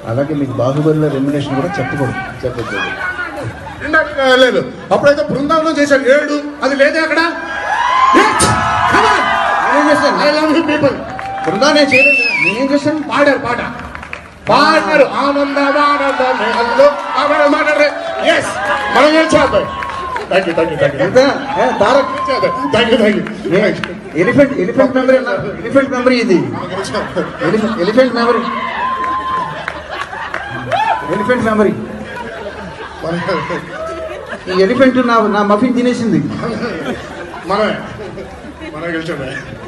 అలాగే మీకు బాహుబలిలో రెమ్యునేషన్ కూడా చెప్పకూడదు చెప్పచ్చు ఇందాక లేదు అప్పుడైతే బృందావనం చేశాడు ఏడు అది లేదే అక్కడ నేనేం చేశాను I love you people Brinda నేను చేయలేదు నేనేం చేశాను పాడారు పాట పాడారు ఆనంద ఆనంద మేఘంలో ఆవిడ మాట్లాడరే ఎస్ మనం గెలిచాం thank you thank you thank you ఎంత ఏ, Tarak thank you thank you elephant elephant memory elephant memory ఇది ఎలిఫెంట్ మెమరీ ఎలిఫెంట్ మెమరీ ఈ ఎలిఫెంట్ నా నా మఫిన్ తినేసింది మనమే మనం గెలిచాం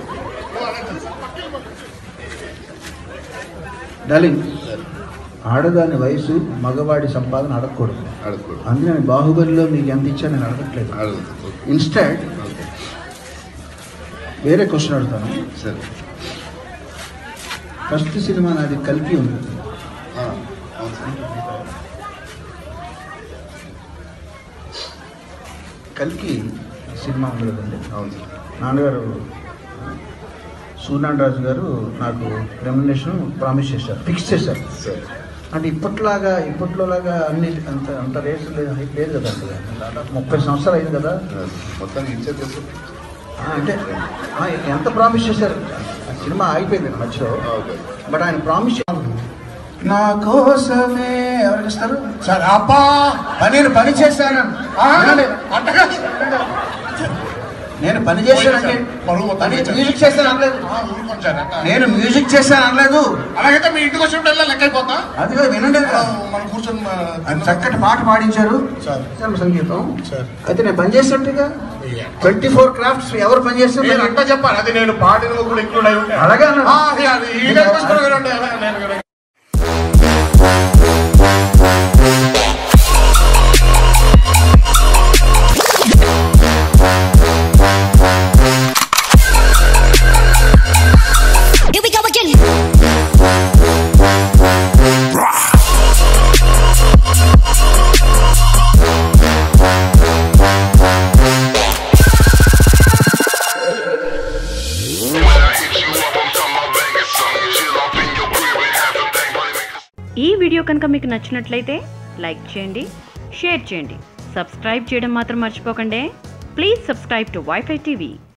డార్లింగ్ ఆడదాని వయసు మగవాడి సంపాదన అడగకూడదు అడుగుకోడు అందుకని బాహుబలిలో మీకు ఎంత ఇచ్చా నేను అడగట్లేదు అడుగుతుంది ఇన్స్టాంట్ వేరే క్వశ్చన్ అడుగుతాను సరే ఫస్ట్ సినిమా నాది కల్కి ఉంది ఆ, అవును సార్ కల్కి సినిమా ఉంది కదండి అవును సార్ నాన్నగారు సూర్యనారాయణ రాజు గారు నాకు రెమ్యునేషన్ ప్రామిస్ చేశారు ఫిక్స్ చేశారు సరే అంటే ఇప్పట్లాగా ఇప్పట్లోలాగా అన్ని అంత అంత రేట్లు లేదు హైట్ లేదు కదా అండి దాదాపు ముప్పై సంవత్సరాలు అయింది కదా మొత్తం ఇచ్చే తెలుసు ఆ, అంటే ఆ, ఎంత ప్రామిస్ చేశారు ఆ సినిమా అయిపోయింది మధ్యలో ఓకే బట్ ఆయన ప్రామిస్ నా కోసమే ఎవరికి ఇస్తారు సార్ అబ్బా పని నేను పని చేశాను ఆ, వినండి. అంతగా నేను పని చేశానంటే పరువు మొత్తం పని ఇచ్చారు. మ్యూజిక్ చేశాను అనలేదు ఆ, ఊరుకోండి సార్ అట్లా. నేను మ్యూజిక్ చేశాను అనలేదు అలాగైతే మీ ఇంటికి వచ్చినప్పుడల్లా లెక్క అయిపోతా అది కాదు, వినండి ఆ, మనం కూర్చొని ఆ, ఆయన చక్కటి పాట పాడించారు సార్ ఇచ్చారు సంగీతం సార్ అయితే నేను పని చేసినట్టుగా ట్వంటీ ఫోర్ క్రాఫ్ట్స్ ఎవరు పని నేను చేస్తారు అంతా చెప్పాలి అది నేను పాడిన కూడా ఇంక్లూడ్ అయి ఉంటాయి అలాగే అన్నాడు. ఆ, అది- అది ఈ లెక్క వేసుకుని వినండి, అలా నేను వినండి. Here we go again. When I hit you up, I'm talking about banging something. Chill off in your crib and have a bang, buddy, make a ఈ వీడియో కనుక మీకు నచ్చినట్లయితే లైక్ చేయండి షేర్ చేయండి సబ్స్క్రైబ్ చేయడం మాత్రం మర్చిపోకండి please subscribe to WiFi TV